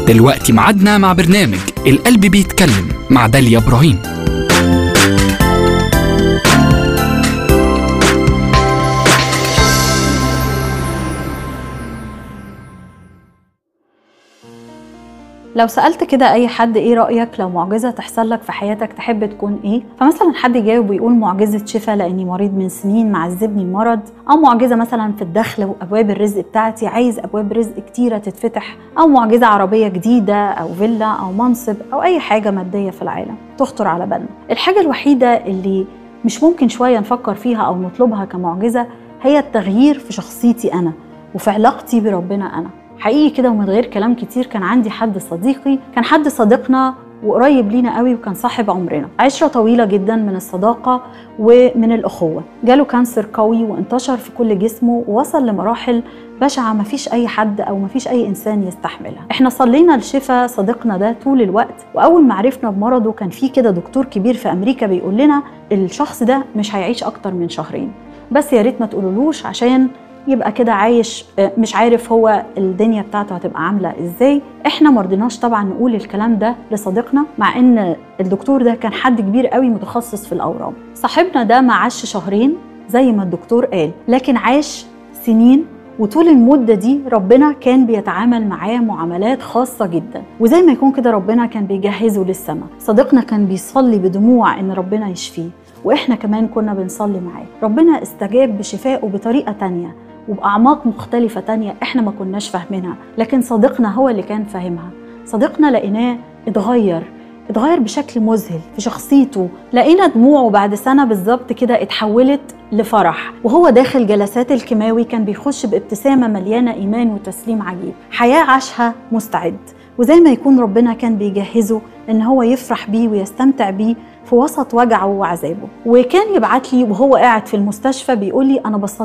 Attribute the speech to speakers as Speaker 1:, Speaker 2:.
Speaker 1: دلوقتي معادنا مع برنامج القلب بيتكلم مع داليا إبراهيم
Speaker 2: لو سألت كده أي حد إيه رأيك لو معجزة تحصل لك في حياتك تحب تكون إيه؟ فمثلا حد يجاوب ويقول معجزة شفاء لأني مريض من سنين معذبني المرض، أو معجزة مثلا في الدخل وأبواب الرزق بتاعتي عايز أبواب رزق كتيرة تتفتح، أو معجزة عربية جديدة أو فيلا أو منصب أو أي حاجة مادية في العالم تخطر على بالنا. الحاجة الوحيدة اللي مش ممكن شوية نفكر فيها أو نطلبها كمعجزة هي التغيير في شخصيتي أنا وفي علاقتي بربنا أنا. حقيقي كده ومن غير كلام كتير كان عندي حد صديقي كان حد صديقنا وقريب لينا قوي وكان صاحب عمرنا عشرة طويلة جدا من الصداقة ومن الأخوة جاله كانسر قوي وانتشر في كل جسمه ووصل لمراحل بشعة مفيش أي حد أو مفيش أي إنسان يستحملها إحنا صلينا لشفا صديقنا ده طول الوقت وأول ما عرفنا بمرضه كان في كده دكتور كبير في أمريكا بيقول لنا الشخص ده مش هيعيش أكتر من شهرين بس يا ريت ما تقولولوش عشان يبقى كده عايش مش عارف هو الدنيا بتاعته هتبقى عامله ازاي احنا مرضناش طبعا نقول الكلام ده لصديقنا مع ان الدكتور ده كان حد كبير قوي متخصص في الاورام صاحبنا ده ما عاش شهرين زي ما الدكتور قال لكن عاش سنين وطول المدة دي ربنا كان بيتعامل معاه معاملات خاصة جدا وزي ما يكون كده ربنا كان بيجهزه للسماء صديقنا كان بيصلي بدموع ان ربنا يشفيه واحنا كمان كنا بنصلي معاه ربنا استجاب بشفائه بطريقة تانية وبأعماق مختلفة تانية إحنا ما كناش فاهمينها لكن صديقنا هو اللي كان فاهمها صديقنا لقيناه اتغير اتغير بشكل مذهل في شخصيته لقينا دموعه بعد سنة بالظبط كده اتحولت لفرح وهو داخل جلسات الكيماوي كان بيخش بابتسامة مليانة إيمان وتسليم عجيب حياة عاشها مستعد وزي ما يكون ربنا كان بيجهزه ان هو يفرح بيه ويستمتع بيه في وسط وجعه وعذابه وكان يبعت لي وهو قاعد في المستشفى بيقول لي انا بصلي